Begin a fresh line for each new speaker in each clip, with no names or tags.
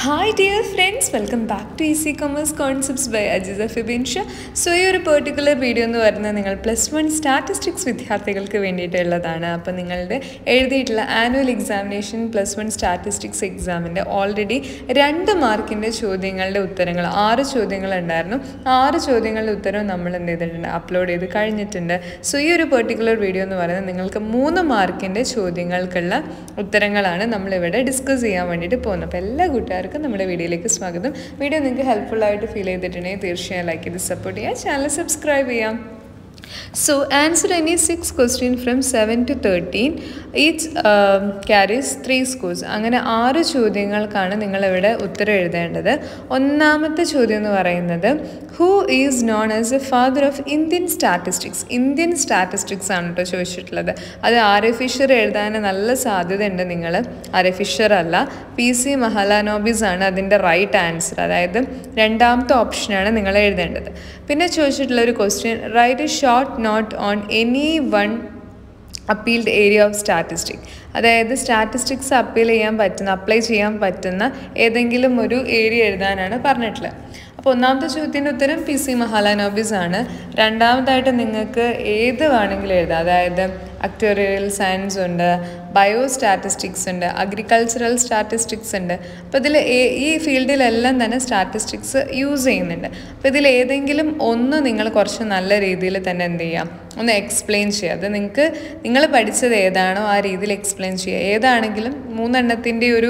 Hi dear friends welcome back to easy commerce concepts by Ajisa Fibinsha so ഈ ഒരു particular video എന്ന് പറയുന്നത് നിങ്ങൾ പ്ലസ് വൺ സ്റ്റാറ്റിസ്റ്റിക്സ് വിദ്യാർത്ഥികൾക്ക് വേണ്ടിയിട്ടുള്ളതാണ് അപ്പോൾ നിങ്ങളുടെ എഴുതിയിട്ടുള്ള annual examination plus one statistics എക്സാമിൻ്റെ ഓൾറെഡി രണ്ട് മാർക്കിൻ്റെ ചോദ്യങ്ങളുടെ ഉത്തരങ്ങൾ ആറ് ചോദ്യങ്ങൾ ഉണ്ടായിരുന്നു ആറ് ചോദ്യങ്ങളുടെ ഉത്തരവും നമ്മൾ എന്ത് ചെയ്തിട്ടുണ്ട് അപ്ലോഡ് ചെയ്ത് കഴിഞ്ഞിട്ടുണ്ട് സോ ഈ ഒരു പെർട്ടിക്കുലർ വീഡിയോ എന്ന് പറയുന്നത് നിങ്ങൾക്ക് മൂന്ന് മാർക്കിൻ്റെ ചോദ്യങ്ങൾക്കുള്ള ഉത്തരങ്ങളാണ് നമ്മളിവിടെ ഡിസ്കസ് ചെയ്യാൻ വേണ്ടിയിട്ട് പോകുന്നത് അപ്പോൾ എല്ലാ കൂട്ടുകാർക്കും നമ്മുടെ വീഡിയോയിലേക്ക് സ്വാഗതം വീഡിയോ നിങ്ങൾക്ക് ഹെൽപ്ഫുൾ ആയിട്ട് ഫീൽ ചെയ്തിട്ടുണ്ടെങ്കിൽ തീർച്ചയായും ലൈക്ക് ചെയ്ത് സപ്പോർട്ട് ചെയ്യുക ചാനൽ സബ്സ്ക്രൈബ് ചെയ്യാം so answer any six question from seven to thirteen each carries three scores അങ്ങനെ ആറ് ചോദ്യങ്ങൾക്കാണ് നിങ്ങളിവിടെ ഉത്തരം എഴുതേണ്ടത് ഒന്നാമത്തെ ചോദ്യം എന്ന് പറയുന്നത് who is known as a father of Indian statistics Indian statistics ആണ് കേട്ടോ ചോദിച്ചിട്ടുള്ളത് അത് ആർ എ ഫിഷർ എഴുതാൻ നല്ല സാധ്യതയുണ്ട് നിങ്ങൾ ആർ എ ഫിഷർ അല്ല പി സി മഹലാനോബിസ് ആണ് അതിൻ്റെ റൈറ്റ് ആൻസർ അതായത് രണ്ടാമത്തെ ഓപ്ഷനാണ് നിങ്ങൾ എഴുതേണ്ടത് പിന്നെ ചോദിച്ചിട്ടുള്ള ഒരു question write a short note on any one applied area of statistic അതായത് സ്റ്റാറ്റിസ്റ്റിക്സ് അപ്പീൽ ചെയ്യാൻ പറ്റുന്ന അപ്ലൈ ചെയ്യാൻ പറ്റുന്ന ഏതെങ്കിലും ഒരു ഏരിയ എഴുതാനാണ് പറഞ്ഞിട്ടുള്ളത് അപ്പോൾ ഒന്നാമത്തെ ചോദ്യത്തിൻ്റെ ഉത്തരം പി സി മഹാലാനോബിസ് ആണ് രണ്ടാമതായിട്ട് നിങ്ങൾക്ക് ഏത് വേണമെങ്കിലും എഴുതാം അതായത് അക്ടോറിയൽ സയൻസ് ഉണ്ട് ബയോ സ്റ്റാറ്റിസ്റ്റിക്സ് ഉണ്ട് അഗ്രികൾച്ചറൽ സ്റ്റാറ്റിസ്റ്റിക്സ് ഉണ്ട് അപ്പോൾ ഇതിൽ ഈ ഫീൽഡിലെല്ലാം തന്നെ സ്റ്റാറ്റിസ്റ്റിക്സ് യൂസ് ചെയ്യുന്നുണ്ട് അപ്പോൾ ഇതിൽ ഏതെങ്കിലും ഒന്ന് നിങ്ങൾ കുറച്ച് നല്ല രീതിയിൽ തന്നെ എന്ത് ചെയ്യാം ഒന്ന് എക്സ്പ്ലെയിൻ ചെയ്യുക അത് നിങ്ങൾക്ക് നിങ്ങൾ പഠിച്ചത് ഏതാണോ ആ രീതിയിൽ എക്സ്പ്ലെയിൻ ചെയ്യുക ഏതാണെങ്കിലും മൂന്നെണ്ണത്തിൻ്റെ ഒരു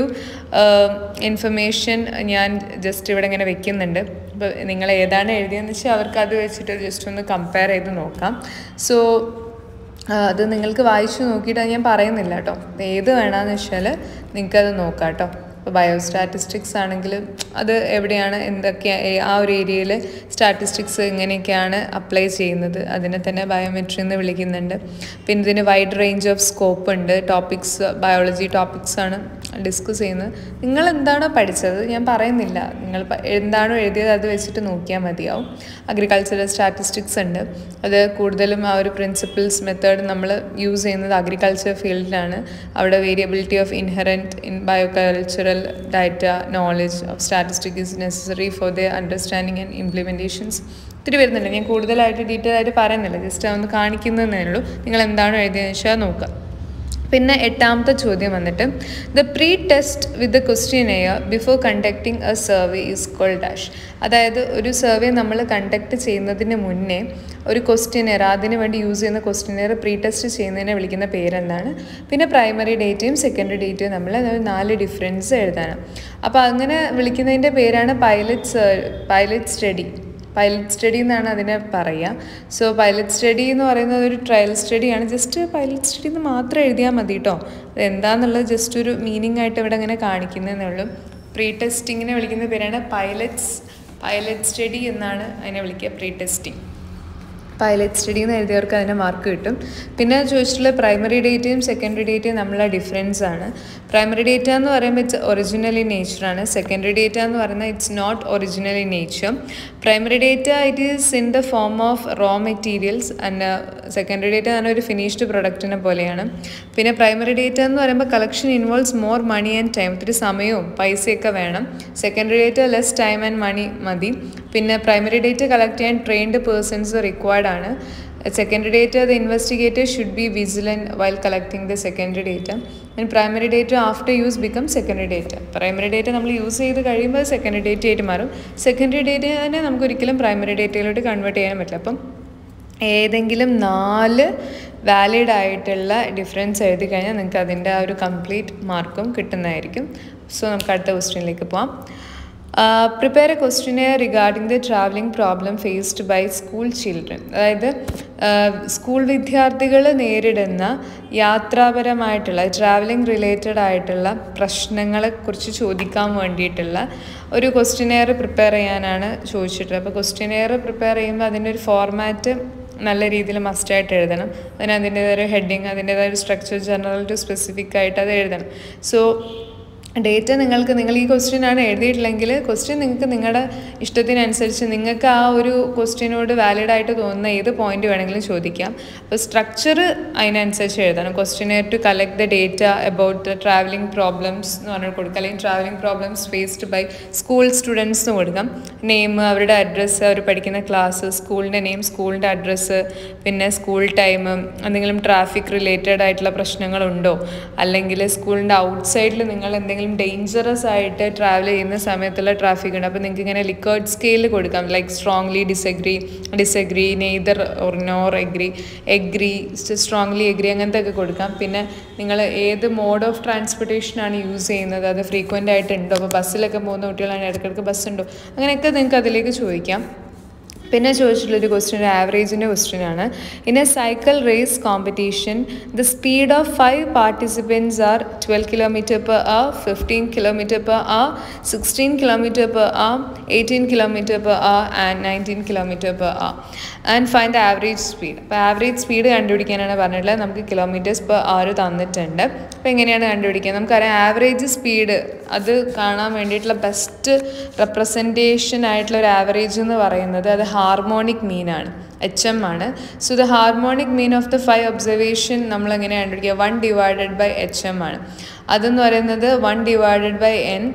ഇൻഫർമേഷൻ ഞാൻ ജസ്റ്റ് ഇവിടെ ഇങ്ങനെ വെക്കുന്നുണ്ട് അപ്പോൾ നിങ്ങൾ ഏതാണ് എഴുതിയതെന്ന് വെച്ചാൽ അവർക്ക് അത് വെച്ചിട്ട് ജസ്റ്റ് ഒന്ന് കമ്പയർ ചെയ്ത് നോക്കാം സോ അത് നിങ്ങൾക്ക് വായിച്ചു നോക്കിയിട്ട് ഞാൻ പറയുന്നില്ല കേട്ടോ ഏത് വേണമെന്ന് വെച്ചാൽ നിങ്ങൾക്കത് നോക്കാം കേട്ടോ ഇപ്പോൾ ബയോസ്റ്റാറ്റിസ്റ്റിക്സ് ആണെങ്കിൽ അത് എവിടെയാണ് എന്തൊക്കെയാണ് ആ ഒരു ഏരിയയിൽ സ്റ്റാറ്റിസ്റ്റിക്സ് എങ്ങനെയൊക്കെയാണ് അപ്ലൈ ചെയ്യുന്നത് അതിനെ തന്നെ ബയോമെട്രി എന്ന് വിളിക്കുന്നുണ്ട് പിന്നെ ഇതിന് വൈഡ് റേഞ്ച് ഓഫ് സ്കോപ്പ് ഉണ്ട് ടോപ്പിക്സ് ബയോളജി ടോപ്പിക്സ് ആണ് ഡിസ്കസ് ചെയ്യുന്നത് നിങ്ങൾ എന്താണോ പഠിച്ചത് ഞാൻ പറയുന്നില്ല നിങ്ങൾ എന്താണോ എഴുതിയത് അത് വെച്ചിട്ട് നോക്കിയാൽ മതിയാവും അഗ്രികൾച്ചറൽ സ്റ്റാറ്റിസ്റ്റിക്സ് ഉണ്ട് അത് കൂടുതലും ആ ഒരു പ്രിൻസിപ്പിൾസ് മെത്തേഡ് നമ്മൾ യൂസ് ചെയ്യുന്നത് അഗ്രികൾച്ചർ ഫീൽഡിലാണ് അവിടെ variability of inherent in biocultural data knowledge of statistic is necessary for the understanding and implementations ഒത്തിരി വരുന്നുണ്ട് ഞാൻ കൂടുതലായിട്ട് ഡീറ്റെയിൽ ആയിട്ട് പറയുന്നില്ല ജസ്റ്റ് ഒന്ന് കാണിക്കുന്നതേ ഉള്ളൂ നിങ്ങൾ എന്താണോ എഴുതിയതെന്ന് വെച്ചാൽ നോക്കുക പിന്നെ എട്ടാമത്തെ ചോദ്യം വന്നിട്ട് the pre test with the questionnaire before conducting a survey is call dash അതായത് ഒരു സർവേ നമ്മൾ കണ്ടക്ട് ചെയ്യുന്നതിന് മുന്നേ ഒരു ക്വസ്റ്റ്യനെയർ അതിന് വേണ്ടി യൂസ് ചെയ്യുന്ന ക്വസ്റ്റ്യനെയർ പ്രീ ടെസ്റ്റ് ചെയ്യുന്നതിനെ വിളിക്കുന്ന പേരെന്താണ് പിന്നെ പ്രൈമറി ഡേറ്റയും സെക്കൻഡറി ഡേറ്റയും നമ്മൾ നാല് ഡിഫറൻസ് എഴുതാനും അപ്പോൾ അങ്ങനെ വിളിക്കുന്നതിൻ്റെ പേരാണ് pilot pilot study pilot study എന്നാണ് അതിനെ പറയുക സോ പൈലറ്റ് സ്റ്റഡി എന്ന് പറയുന്നത് ഒരു ട്രയൽ സ്റ്റഡിയാണ് ജസ്റ്റ് പൈലറ്റ് സ്റ്റഡി എന്ന് മാത്രം എഴുതിയാൽ മതി കേട്ടോ അത് എന്താണെന്നുള്ളത് ജസ്റ്റ് ഒരു മീനിങ് ആയിട്ട് ഇവിടെ ഇങ്ങനെ കാണിക്കുന്നതേ ഉള്ളൂ പ്രീ ടെസ്റ്റിങ്ങിനെ വിളിക്കുന്ന പേരാണ് പൈലറ്റ്സ് പൈലറ്റ് സ്റ്റഡി എന്നാണ് അതിനെ വിളിക്കുക പ്രീ ടെസ്റ്റിംഗ് പൈലറ്റ് സ്റ്റഡി എന്ന് എഴുതിയവർക്ക് അതിന് മാർക്ക് കിട്ടും പിന്നെ ചോദിച്ചിട്ടുള്ള പ്രൈമറി ഡേറ്റയും സെക്കൻഡറി ഡേറ്റയും നമ്മളെ ഡിഫറൻസ് ആണ് പ്രൈമറി ഡേറ്റ എന്ന് പറയുമ്പോൾ ഇറ്റ്സ് ഒറിജിനൽ ഇൻ നേച്ചറാണ് സെക്കൻഡറി ഡേറ്റ എന്ന് പറയുന്നത് it's not original in nature primary data it is in the form of raw materials and secondary data എന്ന് പറഞ്ഞാൽ ഒരു ഫിനിഷ്ഡ് പ്രൊഡക്റ്റിനെ പോലെയാണ് പിന്നെ പ്രൈമറി ഡേറ്റ എന്ന് പറയുമ്പോൾ collection involves more money and time ഒത്തിരി സമയവും പൈസയൊക്കെ വേണം secondary data less time and money മതി പിന്നെ പ്രൈമറി ഡേറ്റ കളക്ട് ചെയ്യാൻ ട്രെയിൻഡ് പേഴ്സൺസ് റിക്വയർഡ് ആണ് secondary data the investigator should be vigilant while collecting the secondary data and primary data after use become secondary data primary data നമ്മൾ use ചെയ്ത് കഴിയുമ്പോൾ secondary data ആയിട്ട് മാറും secondary data തന്നെ നമുക്ക് ഒരിക്കലും പ്രൈമറി ഡേറ്റയിലോട്ട് കൺവേർട്ട് ചെയ്യാൻ പറ്റില്ല അപ്പം ഏതെങ്കിലും നാല് വാലിഡ് ആയിട്ടുള്ള ഡിഫറൻസ് എഴുതി കഴിഞ്ഞാൽ നിങ്ങൾക്ക് അതിൻ്റെ ആ ഒരു കംപ്ലീറ്റ് മാർക്കും കിട്ടുന്നതായിരിക്കും സോ നമുക്ക് അടുത്ത ക്വസ്റ്റ്യനിലേക്ക് പോവാം prepare a questionnaire regarding the travelling problem faced by school children അതായത് സ്കൂൾ വിദ്യാർത്ഥികൾ നേരിടുന്ന യാത്രാപരമായിട്ടുള്ള ട്രാവലിംഗ് റിലേറ്റഡ് ആയിട്ടുള്ള പ്രശ്നങ്ങളെക്കുറിച്ച് ചോദിക്കാൻ വേണ്ടിയിട്ടുള്ള ഒരു ക്വസ്റ്റിനെയർ പ്രിപ്പയർ ചെയ്യാനാണ് ചോദിച്ചിട്ടുള്ളത് അപ്പോൾ ക്വസ്റ്റിനെയർ പ്രിപ്പയർ ചെയ്യുമ്പോൾ അതിൻ്റെ ഒരു ഫോർമാറ്റ് നല്ല രീതിയിൽ മസ്റ്റായിട്ട് എഴുതണം അതിന് അതിൻ്റേതായ ഒരു ഹെഡിങ് അതിൻ്റേതായ ഒരു സ്ട്രക്ചർ ജനറൽ ടു സ്പെസിഫിക് ആയിട്ട് അത് എഴുതണം സോ ഡേറ്റ നിങ്ങൾക്ക് നിങ്ങൾ ഈ ക്വസ്റ്റ്യൻ ആണ് എഴുതിയിട്ടില്ലെങ്കിൽ ക്വസ്റ്റ്യൻ നിങ്ങൾക്ക് നിങ്ങളുടെ ഇഷ്ടത്തിനനുസരിച്ച് നിങ്ങൾക്ക് ആ ഒരു ക്വസ്റ്റ്യനോട് വാലിഡ് ആയിട്ട് തോന്നുന്ന ഏത് പോയിന്റ് വേണമെങ്കിലും ചോദിക്കാം അപ്പോൾ സ്ട്രക്ചർ അതിനനുസരിച്ച് എഴുതണം questionnaire to collect the data about the travelling problems എന്ന് പറഞ്ഞിട്ട് കൊടുക്കുക അല്ലെങ്കിൽ travelling problems faced by school students എന്ന് കൊടുക്കാം നെയിം അവരുടെ അഡ്രസ്സ് അവർ പഠിക്കുന്ന ക്ലാസ് സ്കൂളിൻ്റെ നെയിം സ്കൂളിൻ്റെ അഡ്രസ്സ് പിന്നെ സ്കൂൾ ടൈം എന്തെങ്കിലും ട്രാഫിക് റിലേറ്റഡ് ആയിട്ടുള്ള പ്രശ്നങ്ങളുണ്ടോ അല്ലെങ്കിൽ സ്കൂളിൻ്റെ ഔട്ട്സൈഡിൽ നിങ്ങൾ എന്തെങ്കിലും ഡേഞ്ചറസ് ആയിട്ട് ട്രാവൽ ചെയ്യുന്ന സമയത്തുള്ള ട്രാഫിക് ഉണ്ട് അപ്പോൾ നിങ്ങൾക്ക് ഇങ്ങനെ ലിക്കേർഡ് സ്കെയിൽ കൊടുക്കാം like strongly disagree disagree neither or nor agree agree strongly agree അങ്ങനത്തെ ഒക്കെ കൊടുക്കാം പിന്നെ നിങ്ങൾ ഏത് മോഡ് ഓഫ് ട്രാൻസ്പോർട്ടേഷനാണ് യൂസ് ചെയ്യുന്നത് അത് ഫ്രീക്വൻ്റ് ആയിട്ടുണ്ടോ അപ്പോൾ ബസ്സിലൊക്കെ പോകുന്ന കുട്ടികളാണ് ഇടയ്ക്കിടയ്ക്ക് ബസ് ഉണ്ടോ അങ്ങനെയൊക്കെ നിങ്ങൾക്ക് അതിലേക്ക് ചോദിക്കാം പിന്നെ ചോദിച്ചിട്ടുള്ളൊരു ക്വസ്റ്റ്യൻ ഒരു ആവറേജിൻ്റെ ക്വസ്റ്റ്യൻ ആണ് in a cycle race competition the speed of five participants are twelve kilometre per hour fifteen kilometre per hour sixteen kilometre per hour eighteen kilometre per hour and nineteen kilometre per hour and find the average speed അപ്പോൾ average speed കണ്ടുപിടിക്കാനാണ് പറഞ്ഞിട്ടുള്ളത് നമുക്ക് kilometres per hour തന്നിട്ടുണ്ട് അപ്പോൾ എങ്ങനെയാണ് കണ്ടുപിടിക്കുക നമുക്കറിയാം average speed അത് കാണാൻ വേണ്ടിയിട്ടുള്ള ബെസ്റ്റ് റെപ്രസെൻറ്റേഷൻ ആയിട്ടുള്ള ഒരു ആവറേജ് എന്ന് പറയുന്നത് അത് ഹാർമോണിക് മീനാണ് എച്ച് എം ആണ് so the harmonic mean of the five observation നമ്മൾ എങ്ങനെ കണ്ടുപിടിക്കുക one divided by H M ആണ് അതെന്ന് പറയുന്നത് one divided by N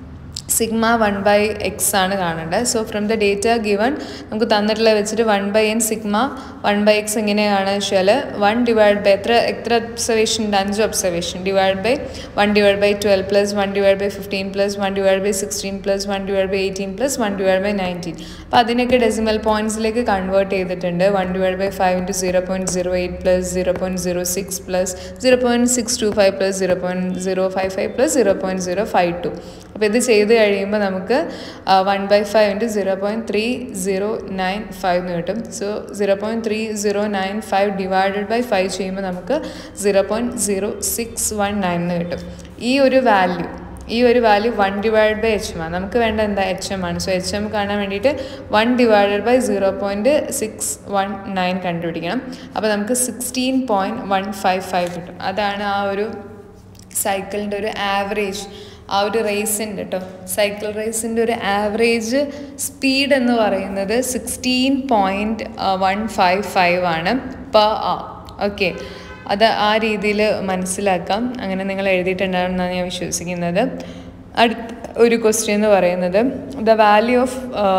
sigma one by X ആണ് കാണേണ്ടത് so from the data given നമുക്ക് തന്നിട്ടുള്ള വെച്ചിട്ട് one by N sigma one by X എങ്ങനെയാണ് വെച്ചാൽ വൺ ഡിവൈഡ് ബൈ എത്ര എത്ര ഒബ്സർവേഷൻ ഉണ്ട് അഞ്ച് observation divide by one divide by twelve plus one divide by fifteen plus one divide by sixteen plus one divide by eighteen plus one divide by nineteen അപ്പോൾ അതിനൊക്കെ decimal പോയിന്റ്സിലേക്ക് convert ചെയ്തിട്ടുണ്ട് one divide by five into zero point zero eight plus zero point zero six plus zero point six two five plus zero point zero five five plus zero point zero five two അപ്പോൾ ഇത് ചെയ്ത് കഴിയുമ്പോൾ നമുക്ക് one by five into zero point three zero nine five എന്ന് കിട്ടും so zero point three zero nine five divided by five ചെയ്യുമ്പോൾ നമുക്ക് zero point zero six one nine എന്ന് കിട്ടും ഈ ഒരു വാല്യൂ ഈ ഒരു value one divide by H M ആണ് നമുക്ക് വേണ്ട എന്താ എച്ച് എം ആണ് സോ എച്ച് എം കാണാൻ വേണ്ടിയിട്ട് one divided by zero point six one nine കണ്ടുപിടിക്കണം അപ്പോൾ നമുക്ക് sixteen point one five five കിട്ടും അതാണ് ആ ഒരു സൈക്കിളിൻ്റെ ഒരു ആവറേജ് ആ ഒരു റേസിൻ്റെ കേട്ടോ സൈക്കിൾ റേസിൻ്റെ ഒരു ആവറേജ് സ്പീഡ് എന്ന് പറയുന്നത് sixteen point one five five ആണ് പെർ ആ ഓക്കെ അത് ആ രീതിയിൽ മനസ്സിലാക്കാം അങ്ങനെ നിങ്ങൾ എഴുതിയിട്ടുണ്ടാകുമെന്നാണ് ഞാൻ വിശ്വസിക്കുന്നത് അടുത്ത ഒരു ക്വസ്റ്റ്യൻ എന്ന് പറയുന്നത് ദ വാല്യൂ ഓഫ്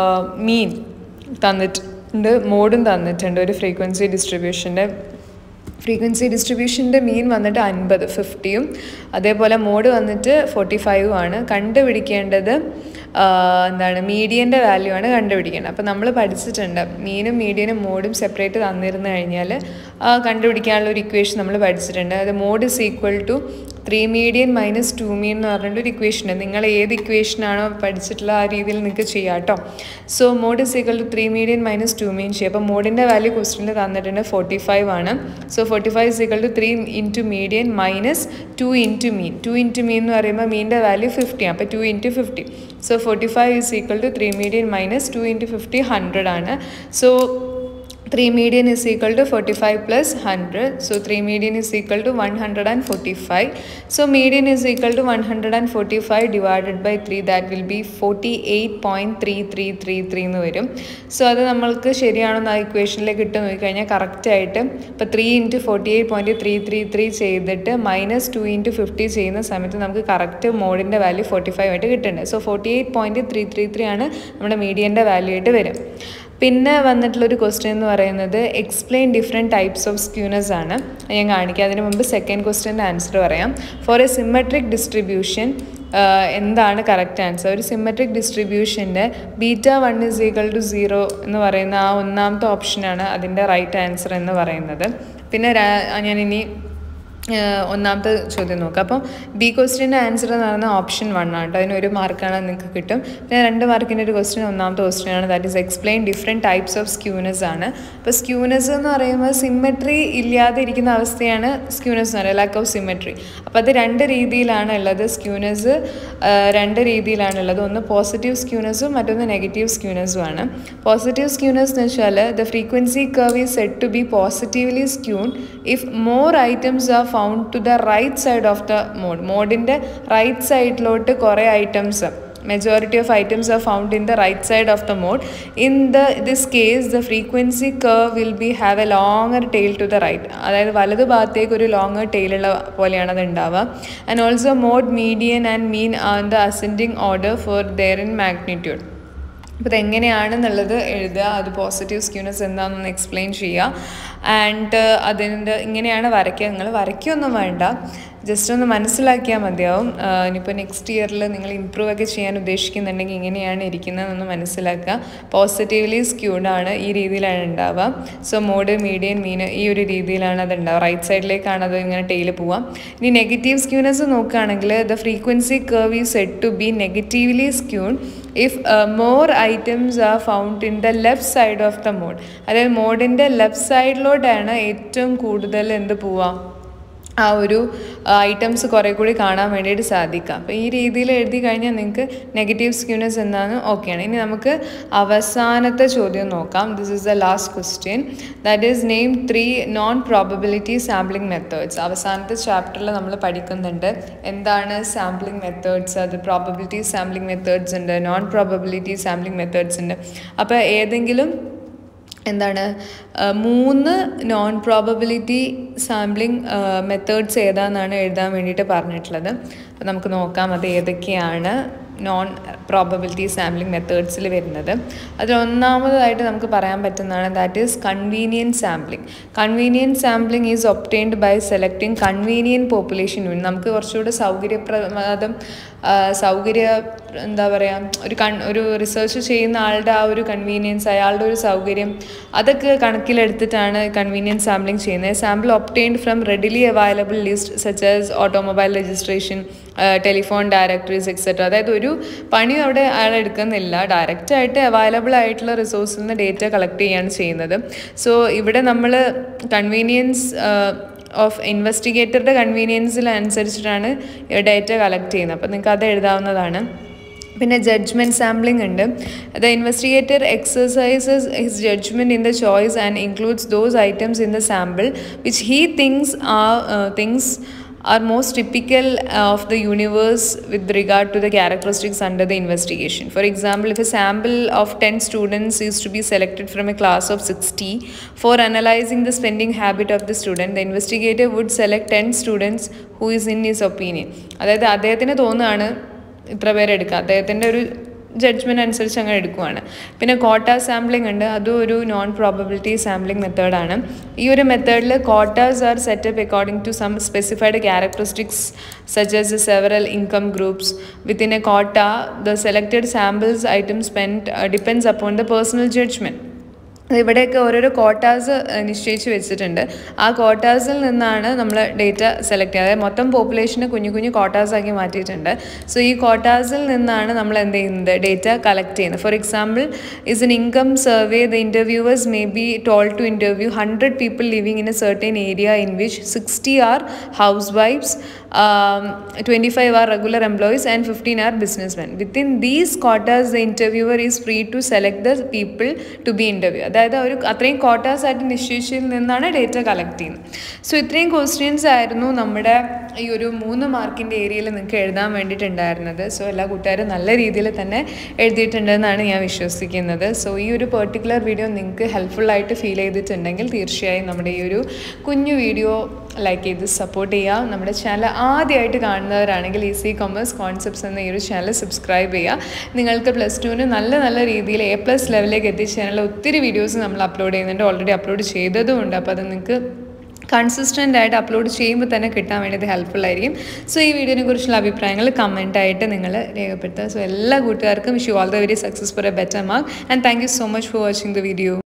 മീൻ തന്നിട്ടുണ്ട് മോഡും തന്നിട്ടുണ്ട് ഒരു ഫ്രീക്വൻസി ഡിസ്ട്രിബ്യൂഷൻ്റെ ഫ്രീക്വൻസി ഡിസ്ട്രിബ്യൂഷൻ്റെ മീൻ വന്നിട്ട് അൻപത് ഫിഫ്റ്റിയും അതേപോലെ മോഡ് വന്നിട്ട് ഫോർട്ടി ഫൈവും ആണ് കണ്ടുപിടിക്കേണ്ടത് എന്താണ് മീഡിയൻ്റെ വാല്യൂ ആണ് കണ്ടുപിടിക്കേണ്ടത് അപ്പോൾ നമ്മൾ പഠിച്ചിട്ടുണ്ട് മീനും മീഡിയനും മോഡും സെപ്പറേറ്റ് തന്നിരുന്നു കഴിഞ്ഞാൽ കണ്ടുപിടിക്കാനുള്ള ഒരു ഇക്വേഷൻ നമ്മൾ പഠിച്ചിട്ടുണ്ട് അത് mode is equal to three median minus two mean എന്ന് പറഞ്ഞിട്ട് ഒരു ഇക്വേഷൻ ഉണ്ട് നിങ്ങൾ ഏത് ഇക്വേഷനാണോ പഠിച്ചിട്ടുള്ള ആ രീതിയിൽ നിങ്ങൾക്ക് ചെയ്യാം കേട്ടോ so mode is equal to three median minus two mean ചെയ്യും അപ്പോൾ മോഡിൻ്റെ വാല്യൂ ക്വസ്റ്റനിൽ തന്നിട്ടുണ്ട് ഫോർട്ടി ഫൈവ് ആണ് so forty five is equal to three into median minus two into mean two into mean എന്ന് പറയുമ്പോൾ മീൻ്റെ വാല്യൂ ഫിഫ്റ്റി അപ്പോൾ two into fifty so forty five is equal to three median minus two into fifty hundred ആണ് so 3 median is equal to 45 plus 100 so 3 median is equal to 145 so median is equal to 145 divided by 3 that will be 48.3333 എന്ന് വരും so അത് നമ്മൾക്ക് ശരിയാണെന്ന് ആ ഇക്വേഷനിലേക്ക് ഇട്ട് നോക്കിക്കഴിഞ്ഞാൽ കറക്റ്റായിട്ട് ഇപ്പോൾ three into forty eight point three three three ചെയ്തിട്ട് മൈനസ് ടു ഇൻറ്റു ഫിഫ്റ്റി ചെയ്യുന്ന സമയത്ത് നമുക്ക് കറക്റ്റ് മോഡിൻ്റെ വാല്യൂ ഫോർട്ടി ഫൈവ് ആയിട്ട് കിട്ടുന്നുണ്ട് so forty eight point three three three ആണ് നമ്മുടെ മീഡിയൻ്റെ വാല്യൂ ആയിട്ട് വരും പിന്നെ വന്നിട്ടുള്ളൊരു ക്വസ്റ്റ്യൻ എന്ന് പറയുന്നത് explain different types of skewness ആണ് ഞാൻ കാണിക്കാം അതിന് മുമ്പ് സെക്കൻഡ് ക്വസ്റ്റ്യൻ്റെ ആൻസർ പറയാം ഫോർ എ സിമെട്രിക് ഡിസ്ട്രിബ്യൂഷൻ എന്താണ് കറക്റ്റ് ആൻസർ ഒരു സിമെട്രിക് ഡിസ്ട്രിബ്യൂഷൻ്റെ beta one is equal to zero എന്ന് പറയുന്ന ആ ഒന്നാമത്തെ ഓപ്ഷനാണ് അതിൻ്റെ റൈറ്റ് ആൻസർ എന്ന് പറയുന്നത് പിന്നെ ഞാൻ ഇനി ഒന്നാമത്തെ ചോദ്യം നോക്കാം അപ്പം ബി ക്വസ്റ്റ്യൻ്റെ ആൻസർ എന്ന് പറയുന്നത് ഓപ്ഷൻ വൺ ആണ് കേട്ടോ അതിന് ഒരു മാർക്കാണ് നിങ്ങൾക്ക് കിട്ടും പിന്നെ രണ്ട് മാർക്കിൻ്റെ ഒരു ക്വസ്റ്റ്യൻ ഒന്നാമത്തെ ക്വസ്റ്റ്യൻ ആണ് that is explain different types of skewness ആണ് അപ്പോൾ സ്ക്യൂനസ് എന്ന് പറയുമ്പോൾ സിമെട്രി ഇല്ലാതെ ഇരിക്കുന്ന അവസ്ഥയാണ് സ്ക്യൂനസ് എന്ന് പറയുന്നത് ലാക്ക് ഓഫ് സിമെട്രി അപ്പോൾ അത് രണ്ട് രീതിയിലാണ് ഉള്ളത് സ്ക്യൂനസ് രണ്ട് രീതിയിലാണ് ഉള്ളത് ഒന്ന് പോസിറ്റീവ് സ്ക്യൂനസും മറ്റൊന്ന് നെഗറ്റീവ് സ്ക്യൂനസും ആണ് പോസിറ്റീവ് സ്ക്യൂനസ് എന്ന് വെച്ചാൽ the frequency curve is set to be positively skewed if more items are found to the right side of the mode മോഡിൻ്റെ റൈറ്റ് സൈഡിലോട്ട് കുറേ items majority of items are found in the right side of the mode in the this case the frequency curve will be have a longer tail to the right അതായത് വലത് ഭാഗത്തേക്ക് ഒരു longer ടൈലുള്ള പോലെയാണ് അത് ഉണ്ടാവുക and also mode median and mean in the ascending order for their in magnitude അപ്പോൾ ഇതെങ്ങനെയാണെന്നുള്ളത് എഴുതുക അത് പോസിറ്റീവ് സ്ക്യൂനസ് എന്താണെന്ന് എക്സ്പ്ലെയിൻ ചെയ്യുക ആൻഡ് അതിൻ്റെ ഇങ്ങനെയാണ് വരയ്ക്കുക നിങ്ങൾ വരയ്ക്കൊന്നും വേണ്ട ജസ്റ്റ് ഒന്ന് മനസ്സിലാക്കിയാൽ മതിയാവും ഇനിയിപ്പോൾ നെക്സ്റ്റ് ഇയറിൽ നിങ്ങൾ ഇമ്പ്രൂവ് ഒക്കെ ചെയ്യാൻ ഉദ്ദേശിക്കുന്നുണ്ടെങ്കിൽ ഇങ്ങനെയാണ് ഇരിക്കുന്നതെന്ന് മനസ്സിലാക്കുക പോസിറ്റീവ്ലി സ്ക്യൂഡാണ് ഈ രീതിയിലാണ് ഉണ്ടാവുക സോ മോഡ് മീഡിയൻ മീൻ ഈ ഒരു രീതിയിലാണ് അത് ഉണ്ടാവുക റൈറ്റ് സൈഡിലേക്കാണ് അത് ഇങ്ങനെ ടെയിൽ പോവുക ഇനി നെഗറ്റീവ് സ്ക്യൂനസ് നോക്കുകയാണെങ്കിൽ the frequency curve is set to be negatively skewed if more items are found in the left side of the mode അതായത് മോഡിൻ്റെ ലെഫ്റ്റ് സൈഡിലോട്ടാണ് ഏറ്റവും കൂടുതൽ എന്ത് പോവുക ആ ഒരു ഐറ്റംസ് കുറേ കൂടി കാണാൻ വേണ്ടിയിട്ട് സാധിക്കുക അപ്പോൾ ഈ രീതിയിൽ എഴുതി കഴിഞ്ഞാൽ നിങ്ങൾക്ക് നെഗറ്റീവ് സ്ക്യൂനസ് എന്നാണ് ഓക്കെയാണ് ഇനി നമുക്ക് അവസാനത്തെ ചോദ്യം നോക്കാം this is the last question that is name three non probability sampling methods അവസാനത്തെ ചാപ്റ്ററിൽ നമ്മൾ പഠിക്കുന്നുണ്ട് എന്താണ് സാമ്പിളിംഗ് മെത്തേഡ്സ് അത് പ്രോബബിലിറ്റി സാമ്പിളിംഗ് മെത്തേഡ്സ് ഉണ്ട് നോൺ പ്രോബബിലിറ്റി സാമ്പിളിംഗ് മെത്തേഡ്സ് ഉണ്ട് അപ്പോൾ ഏതെങ്കിലും എന്താണ് മൂന്ന് നോൺ പ്രോബബിലിറ്റി സാമ്പിളിംഗ് മെത്തേഡ്സ് ഏതാണെന്നാണ് എഴുതാൻ വേണ്ടിയിട്ട് പറഞ്ഞിട്ടുള്ളത് അപ്പോൾ നമുക്ക് നോക്കാം അത് ഏതൊക്കെയാണ് നോൺ പ്രോബബിലിറ്റി സാമ്പിളിംഗ് മെത്തേഡ്സിൽ വരുന്നത് അതിൽ ഒന്നാമതായിട്ട് നമുക്ക് പറയാൻ പറ്റുന്നതാണ് that is convenient sampling convenient sampling is obtained by selecting convenient population unit നമുക്ക് കുറച്ചുകൂടെ സൗകര്യപ്രദം സൗകര്യ എന്താ പറയുക ഒരു കൺ ഒരു റിസർച്ച് ചെയ്യുന്ന ആളുടെ ആ ഒരു കൺവീനിയൻസ് അയാളുടെ ഒരു സൗകര്യം അതൊക്കെ കണക്കിലെടുത്തിട്ടാണ് കൺവീനിയൻസ് സാമ്പിളിംഗ് ചെയ്യുന്നത് sample obtained from readily available list such as automobile registration telephone directories etcetera അതായത് ഒരു പണി അവിടെ അയാൾ എടുക്കുന്നില്ല ഡയറക്റ്റായിട്ട് അവൈലബിൾ ആയിട്ടുള്ള റിസോഴ്സിൽ നിന്ന് ഡേറ്റ കളക്ട് ചെയ്യാണ് ചെയ്യുന്നത് സോ ഇവിടെ നമ്മൾ കൺവീനിയൻസ് ഓഫ് ഇൻവെസ്റ്റിഗേറ്ററുടെ കൺവീനിയൻസിൽ അനുസരിച്ചിട്ടാണ് ഡേറ്റ കളക്ട് ചെയ്യുന്നത് അപ്പോൾ നിങ്ങൾക്ക് അത് എഴുതാവുന്നതാണ് പിന്നെ ജഡ്ജ്മെൻറ്റ് സാമ്പിളിംഗ് ഉണ്ട് the investigator exercises his judgment in the choice and includes those items in the sample which he thinks uh thinks are most typical of the universe with regard to the characteristics under the investigation. For example, if a sample of 10 students is to be selected from a class of 60 for analyzing the spending habit of the student, the investigator would select 10 students who is in his opinion. അതായത് അദ്ദേഹത്തിന് തോന്നുകയാണ് ഇത്ര പേരെടുക്കുക അദ്ദേഹത്തിൻ്റെ ഒരു judgement അനുസരിച്ച് അങ്ങനെ എടുക്കുവാണ് പിന്നെ കോട്ട സാമ്പിളിംഗ് ഉണ്ട് അതും ഒരു നോൺ പ്രോബബിലിറ്റി സാമ്പിളിംഗ് മെത്തേഡാണ് ഈ ഒരു മെത്തേഡിൽ quotas are set up according to some specified characteristics such as several income groups within a quota the selected samples item spend depends upon the personal judgment ഇവിടെയൊക്കെ ഓരോരോ കോട്ടാസ് നിശ്ചയിച്ച് വെച്ചിട്ടുണ്ട് ആ കോട്ടാസിൽ നിന്നാണ് നമ്മൾ ഡേറ്റ സെലക്ട് ചെയ്യുന്നത് അതായത് മൊത്തം പോപ്പുലേഷനെ കുഞ്ഞു കുഞ്ഞു കോട്ടാസ് ആക്കി മാറ്റിയിട്ടുണ്ട് സോ ഈ കോട്ടാസിൽ നിന്നാണ് നമ്മൾ എന്ത് ചെയ്യുന്നത് ഡേറ്റ കളക്ട് ചെയ്യുന്നത് for example is an income survey the interviewers may be told to interview hundred people living in a certain area in which sixty are ഹൗസ് വൈഫ്സ് twenty five are regular employees and fifteen are businessmen within these quotas the interviewer is free to select the people to be interview അതായത് ഒരു അത്രയും quotas ആയിട്ട് നിശ്ചയിച്ചതിൽ നിന്നാണ് data collect ചെയ്യുന്നത് so ഇത്രയും ക്വസ്റ്റ്യൻസ് ആയിരുന്നു നമ്മുടെ ഈ ഒരു മൂന്ന് മാർക്കിൻ്റെ ഏരിയയിൽ നിങ്ങൾക്ക് എഴുതാൻ വേണ്ടിയിട്ടുണ്ടായിരുന്നത് സോ എല്ലാ കൂട്ടുകാരും നല്ല രീതിയിൽ തന്നെ എഴുതിയിട്ടുണ്ടെന്നാണ് ഞാൻ വിശ്വസിക്കുന്നത് സോ ഈ ഒരു പെർട്ടിക്കുലർ വീഡിയോ നിങ്ങൾക്ക് ഹെൽപ്ഫുള്ളായിട്ട് ഫീൽ ചെയ്തിട്ടുണ്ടെങ്കിൽ തീർച്ചയായും നമ്മുടെ ഈ ഒരു കുഞ്ഞു വീഡിയോ ലൈക്ക് ചെയ്ത് സപ്പോർട്ട് ചെയ്യുക നമ്മുടെ ചാനൽ ആദ്യമായിട്ട് കാണുന്നവരാണെങ്കിൽ ഈസി കൊമേഴ്സ് കോൺസെപ്റ്റ്സ് എന്ന ഈ ഒരു ചാനൽ സബ്സ്ക്രൈബ് ചെയ്യുക നിങ്ങൾക്ക് പ്ലസ് ടുവിന് നല്ല നല്ല രീതിയിൽ എ പ്ലസ് ലെവലിലേക്ക് എത്തിച്ചേരാനുള്ള ഒത്തിരി വീഡിയോസ് നമ്മൾ അപ്ലോഡ് ചെയ്യുന്നുണ്ട് ഓൾറെഡി അപ്ലോഡ് ചെയ്തതുമുണ്ട് അപ്പോൾ അത് നിങ്ങൾക്ക് കൺസിസ്റ്റൻ്റ് ആയിട്ട് അപ്ലോഡ് ചെയ്യുമ്പോൾ തന്നെ കിട്ടാൻ വേണ്ടി ഇത് ഹെൽപ്ഫുൾ ആയിരിക്കും സോ ഈ വീഡിയോനെ കുറിച്ചുള്ള അഭിപ്രായങ്ങൾ കമൻ്റ് ആയിട്ട് നിങ്ങൾ രേഖപ്പെടുത്തുക സോ എല്ലാ കൂട്ടുകാർക്കും wish you all the very success for a better mark and thank you so much for watching the video